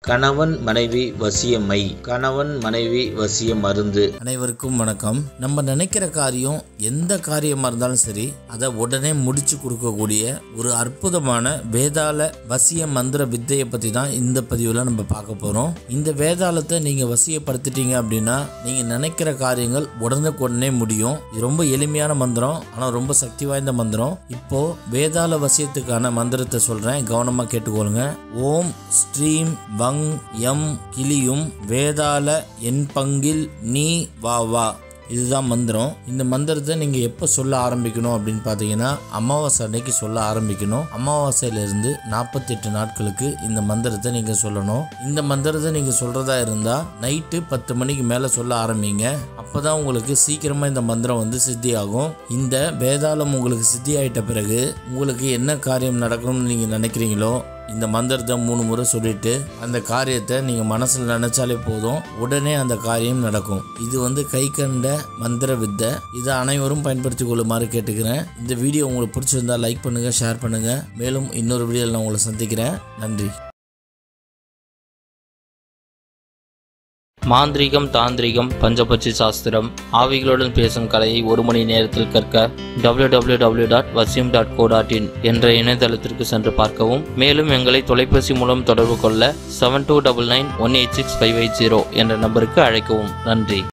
கணவன் மனைவி வசியமை கணவன் மனைவி வசிய மருந்து அனைவருக்கும் வணக்கம் நம்ம நினைக்கிற காரியம் எந்த காரியமாக இருந்தாலும் சரி அதை உடனே முடிச்சு கொடுக்கக்கூடிய ஒரு அற்புதமான வேதாள வசிய மந்திர வித்தையை பற்றி தான் இந்த பதிவில் நம்ம பார்க்க போகிறோம் இந்த வேதாளத்தை நீங்கள் வசியப்படுத்திட்டீங்க அப்படின்னா நீங்கள் நினைக்கிற காரியங்கள் உடனுக்குடனே முடியும் இது ரொம்ப எளிமையான மந்திரம் ஆனால் ரொம்ப சக்தி வாய்ந்த மந்திரம் இப்போ வேதாள வசியத்துக்கான மந்திரத்தை சொல்கிறேன் கவனமாக கேட்டுக்கொள்ளுங்க ஓம் ஸ்ரீம் வங் எம் கிளியும் வேதாள என் பங்கில் நீ வா வா இதுதான் மந்திரம் இந்த மந்திரத்தை நீங்கள் எப்போ சொல்ல ஆரம்பிக்கணும் அப்படின்னு பார்த்தீங்கன்னா அமாவாசை அன்னைக்கு சொல்ல ஆரம்பிக்கணும் அமாவாசையிலிருந்து நாற்பத்தெட்டு நாட்களுக்கு இந்த மந்திரத்தை நீங்கள் சொல்லணும் இந்த மந்திரத்தை நீங்கள் சொல்கிறதா இருந்தால் நைட்டு பத்து மணிக்கு மேலே சொல்ல ஆரம்பிங்க அப்போ தான் உங்களுக்கு சீக்கிரமாக இந்த மந்திரம் வந்து சித்தி ஆகும் இந்த வேதாளம் உங்களுக்கு சித்தி ஆயிட்ட பிறகு உங்களுக்கு என்ன காரியம் நடக்கணும்னு நீங்கள் நினைக்கிறீங்களோ இந்த மந்திரத்தை மூணு முறை சொல்லிட்டு அந்த காரியத்தை நீங்கள் மனசில் நினச்சாலே போதும் உடனே அந்த காரியம் நடக்கும் இது வந்து கை கண்ட மந்திர வித்தை இதை அனைவரும் பயன்படுத்திக் கொள்ளுமாறு கேட்டுக்கிறேன் இந்த வீடியோ உங்களுக்கு பிடிச்சிருந்தா லைக் பண்ணுங்கள் ஷேர் பண்ணுங்கள் மேலும் இன்னொரு வீடியோவில் நான் உங்களை சந்திக்கிறேன் நன்றி மாந்திரீகம் தாந்திரிகம் பஞ்சபட்சி சாஸ்திரம் ஆவிகளுடன் பேசும் கலையை ஒரு மணி நேரத்தில் கற்க www.vasyam.co.in டாட் வசியம் டாட் கோ டாட் இன் என்ற இணையதளத்திற்கு சென்று பார்க்கவும் மேலும் எங்களை தொலைபேசி மூலம் தொடர்பு கொள்ள seven two double nine one eight six five eight zero என்ற நம்பருக்கு அழைக்கவும் நன்றி